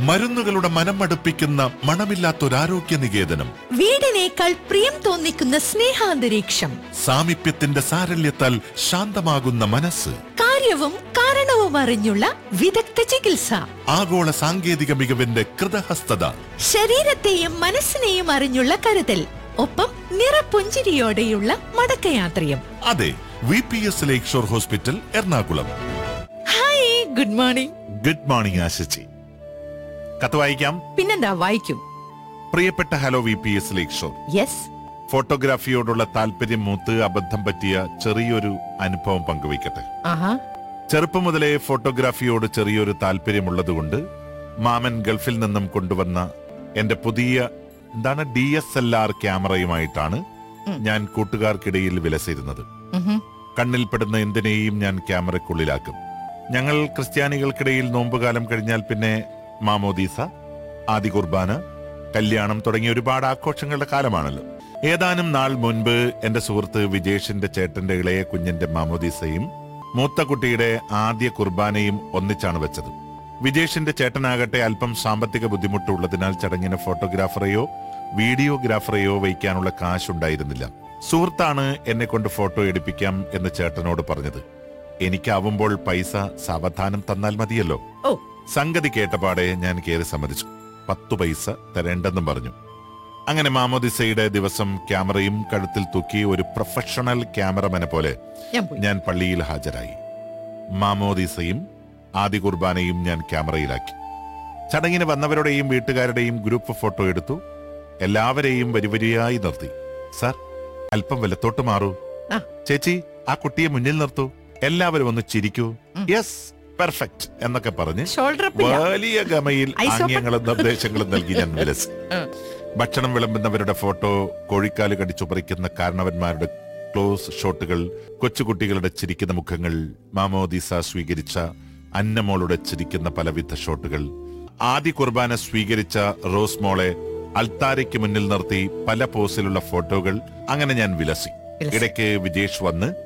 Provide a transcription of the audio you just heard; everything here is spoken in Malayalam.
മരുന്നുകളുടെ മനം മടുപ്പിക്കുന്ന മണമില്ലാത്തൊരാരോഗ്യ നികേതനം വീടിനേക്കാൾ പ്രിയം തോന്നിക്കുന്ന സ്നേഹാന്തരീക്ഷം സാമീപ്യത്തിന്റെ സാരല്യത്താൽ ശാന്തമാകുന്ന മനസ്സ് കാര്യവും കാരണവും അറിഞ്ഞുള്ള വിദഗ്ധ ചികിത്സ ആഗോള സാങ്കേതിക മികവിന്റെ കൃതഹസ്തത ശരീരത്തെയും മനസ്സിനെയും അറിഞ്ഞുള്ള കരുതൽ ഒപ്പം നിറപുഞ്ചിരിയോടെയുള്ള മടക്കയാത്രയും അതെ V P S lakeshore hospital Ernakulam hi good morning good morning ആശിച്ചി കത്ത് വായിക്കാം പിന്നെന്താ വായിക്കും പ്രിയപ്പെട്ട hello V P S lakeshore yes ഫോട്ടോഗ്രാഫിയോടുള്ള താല്പര്യം മൂത്ത് അബദ്ധം പറ്റിയ ചെറിയൊരു അനുഭവം പങ്കുവയ്ക്കട്ടെ ആഹാ ചെറുപ്പം മുതലേ ഫോട്ടോഗ്രാഫിയോട് ചെറിയൊരു താല്പര്യമുള്ളതുകൊണ്ട് മാമൻ ഗൾഫിൽ നിന്നും കൊണ്ടുവന്ന എന്റെ പുതിയ എന്താണ് ഡി എസ് എൽ ആർ ക്യാമറയുമായിട്ടാണ് ഞാൻ കൂട്ടുകാർക്കിടയിൽ വിലസിരുന്നത് ഉഹും. കണ്ണിൽപ്പെടുന്ന എന്തിനേയും ഞാൻ ക്യാമറയ്ക്കുള്ളിലാക്കും ഞങ്ങൾ ക്രിസ്ത്യാനികൾക്കിടയിൽ നോമ്പുകാലം കഴിഞ്ഞാൽ പിന്നെ മാമോദീസ ആദി കുർബാന കല്യാണം തുടങ്ങിയ ഒരുപാട് ആഘോഷങ്ങളുടെ കാലമാണല്ലോ ഏതാനും നാൾ മുൻപ് എന്റെ സുഹൃത്ത് വിജേഷിന്റെ ചേട്ടന്റെ ഇളയ കുഞ്ഞിന്റെ മാമോദീസയും മൂത്ത കുട്ടിയുടെ ആദ്യ കുർബാനയും ഒന്നിച്ചാണ് വെച്ചത് വിജേഷിന്റെ ചേട്ടനാകട്ടെ അല്പം സാമ്പത്തിക ബുദ്ധിമുട്ടുള്ളതിനാൽ ചടങ്ങിന് ഫോട്ടോഗ്രാഫറെയോ വീഡിയോഗ്രാഫറെയോ വയ്ക്കാനുള്ള കാശുണ്ടായിരുന്നില്ല സുഹൃത്താണ് എന്നെ കൊണ്ട് ഫോട്ടോ എടുപ്പിക്കാം എന്ന് ചേട്ടനോട് പറഞ്ഞത് എനിക്കാവുമ്പോൾ പൈസ സാവധാനം തന്നാൽ മതിയല്ലോ ഓ സംഗതി കേട്ടപാടെ ഞാൻ കയറി സമ്മതിച്ചു പത്തു പൈസ തരേണ്ടെന്നും പറഞ്ഞു അങ്ങനെ മാമോദിസയുടെ ദിവസം ക്യാമറയും കഴുത്തിൽ തൂക്കി ഒരു പ്രൊഫഷണൽ ക്യാമറമാനെ പോലെ ഞാൻ പോയി ഞാൻ പള്ളിയിൽ ഹാജരായി മാമോദിസയും ആദ്യ കുർബാനയും ഞാൻ ക്യാമറയിലാക്കി ചടങ്ങിന് വന്നവരുടെയും വീട്ടുകാരുടെയും ഗ്രൂപ്പ് ഫോട്ടോ എടുത്തു എല്ലാവരെയും വരിവരിയായി നിർത്തി സാർ അല്പം വലത്തോട്ട് മാറൂ ആ. ചേച്ചി ആ കുട്ടിയെ മുന്നിൽ നിർത്തൂ എല്ലാവരും ഒന്ന് ചിരിക്കൂ യെസ് പെർഫെക്റ്റ് എന്നൊക്കെ പറഞ്ഞ് ഷോൾഡർ അപ്പ് ഇല്ല. വലിയ ഗമയിൽ Eyes open. ആംഗ്യങ്ങളും നിർദ്ദേശങ്ങളും നൽകി ഞാൻ വിലസി ഭക്ഷണം വിളമ്പുന്നവരുടെ ഫോട്ടോ കോഴിക്കാല് കടിച്ചു പറിക്കുന്ന കാരണവന്മാരുടെ ക്ലോസ് ഷോട്ടുകൾ കൊച്ചുകുട്ടികളുടെ ചിരിക്കുന്ന മുഖങ്ങൾ മാമോദിസ സ്വീകരിച്ച അന്നമോളുടെ ചിരിക്കുന്ന പലവിധ ഷോട്ടുകൾ ആദ്യ കുർബാന സ്വീകരിച്ച റോസ് മോളെ അൽത്താരയ്ക്ക് മുന്നിൽ നിർത്തി പല പോസിലുള്ള ഫോട്ടോകൾ അങ്ങനെ ഞാൻ വിലസി വിലസി. ഇടയ്ക്ക് വിജേഷ് വന്ന്